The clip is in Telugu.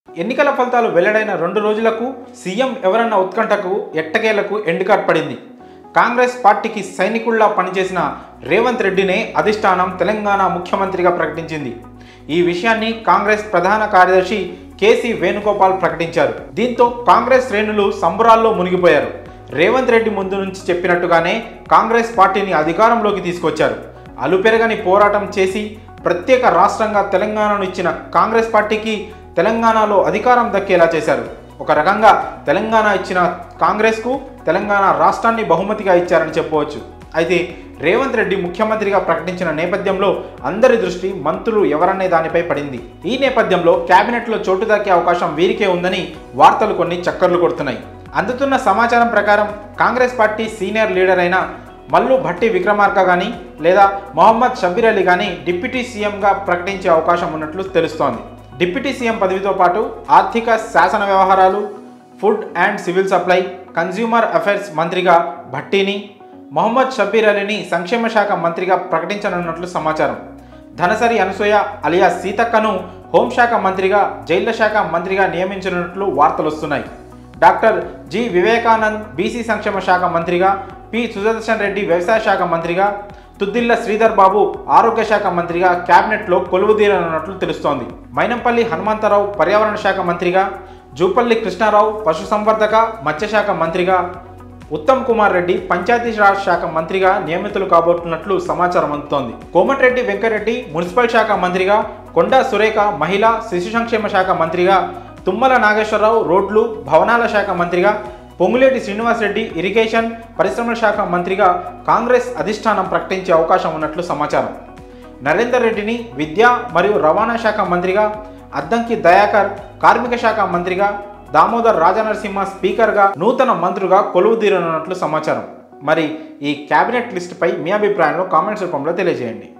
ఎన్నికల ఫలితాలు వెల్లడైన రెండు రోజులకు సీఎం ఎవరన్న ఉత్కంఠకు ఎట్టకేలకు ఎండుకాట్ పడింది కాంగ్రెస్ పార్టీకి సైనికుల్లా పనిచేసిన రేవంత్ రెడ్డినే అధిష్టానం తెలంగాణ ముఖ్యమంత్రిగా ప్రకటించింది ఈ విషయాన్ని కాంగ్రెస్ ప్రధాన కార్యదర్శి కేసీ వేణుగోపాల్ ప్రకటించారు దీంతో కాంగ్రెస్ శ్రేణులు సంబరాల్లో మునిగిపోయారు రేవంత్ రెడ్డి ముందు నుంచి చెప్పినట్టుగానే కాంగ్రెస్ పార్టీని అధికారంలోకి తీసుకొచ్చారు అలుపెరగని పోరాటం చేసి ప్రత్యేక రాష్ట్రంగా తెలంగాణను ఇచ్చిన కాంగ్రెస్ పార్టీకి తెలంగాణలో అధికారం దక్కేలా చేశారు ఒక రకంగా తెలంగాణ ఇచ్చిన కాంగ్రెస్కు తెలంగాణ రాష్ట్రాన్ని బహుమతిగా ఇచ్చారని చెప్పవచ్చు అయితే రేవంత్ రెడ్డి ముఖ్యమంత్రిగా ప్రకటించిన నేపథ్యంలో అందరి దృష్టి మంత్రులు ఎవరనే దానిపై పడింది ఈ నేపథ్యంలో కేబినెట్లో చోటు దక్కే అవకాశం వీరికే ఉందని వార్తలు కొన్ని చక్కర్లు కొడుతున్నాయి అందుతున్న సమాచారం ప్రకారం కాంగ్రెస్ పార్టీ సీనియర్ లీడర్ అయిన మల్లు భట్టి విక్రమార్క కానీ లేదా మొహమ్మద్ షబీర్ అలీ కానీ డిప్యూటీ సీఎంగా ప్రకటించే అవకాశం ఉన్నట్లు తెలుస్తోంది డిప్యూటీ సీఎం పదవితో పాటు ఆర్థిక శాసన వ్యవహారాలు food and civil supply consumer affairs మంత్రిగా భట్టీని మొహమ్మద్ షబీర్ అలీని సంక్షేమ శాఖ మంత్రిగా ప్రకటించనున్నట్లు సమాచారం ధనసరి అనసూయ అలియా సీతక్కను హోంశాఖ మంత్రిగా జైళ్ల శాఖ మంత్రిగా నియమించనున్నట్లు వార్తలు వస్తున్నాయి డాక్టర్ జి వివేకానంద్ బీసీ సంక్షేమ శాఖ మంత్రిగా పి సుదర్శన్ రెడ్డి వ్యవసాయ శాఖ మంత్రిగా తుద్దిల్ల శ్రీధర్ బాబు ఆరోగ్య శాఖ మంత్రిగా కేబినెట్లో కొలువుదీరనున్నట్లు తెలుస్తోంది మైనంపల్లి హనుమంతరావు పర్యావరణ శాఖ మంత్రిగా జూపల్లి కృష్ణారావు పశుసంవర్ధక మత్స్యశాఖ మంత్రిగా ఉత్తమ్ కుమార్ రెడ్డి పంచాయతీరాజ్ శాఖ మంత్రిగా నియమితులు కాబోతున్నట్లు సమాచారం అందుతోంది కోమటిరెడ్డి వెంకరెడ్డి మున్సిపల్ శాఖ మంత్రిగా కొండా సురేఖ మహిళా శిశు సంక్షేమ శాఖ మంత్రిగా తుమ్మల నాగేశ్వరరావు రోడ్లు భవనాల శాఖ మంత్రిగా పొంగులేటి శ్రీనివాసరెడ్డి ఇరిగేషన్ పరిశ్రమల శాఖ మంత్రిగా కాంగ్రెస్ అధిష్టానం ప్రకటించే అవకాశం ఉన్నట్లు సమాచారం నరేందర్ రెడ్డిని విద్యా మరియు రవాణా శాఖ మంత్రిగా అద్దంకి దయాకర్ కార్మిక శాఖ మంత్రిగా దామోదర్ రాజనరసింహ స్పీకర్గా నూతన మంత్రుగా కొలువుదీరనున్నట్లు సమాచారం మరి ఈ కేబినెట్ లిస్టుపై మీ అభిప్రాయంలో కామెంట్స్ రూపంలో తెలియజేయండి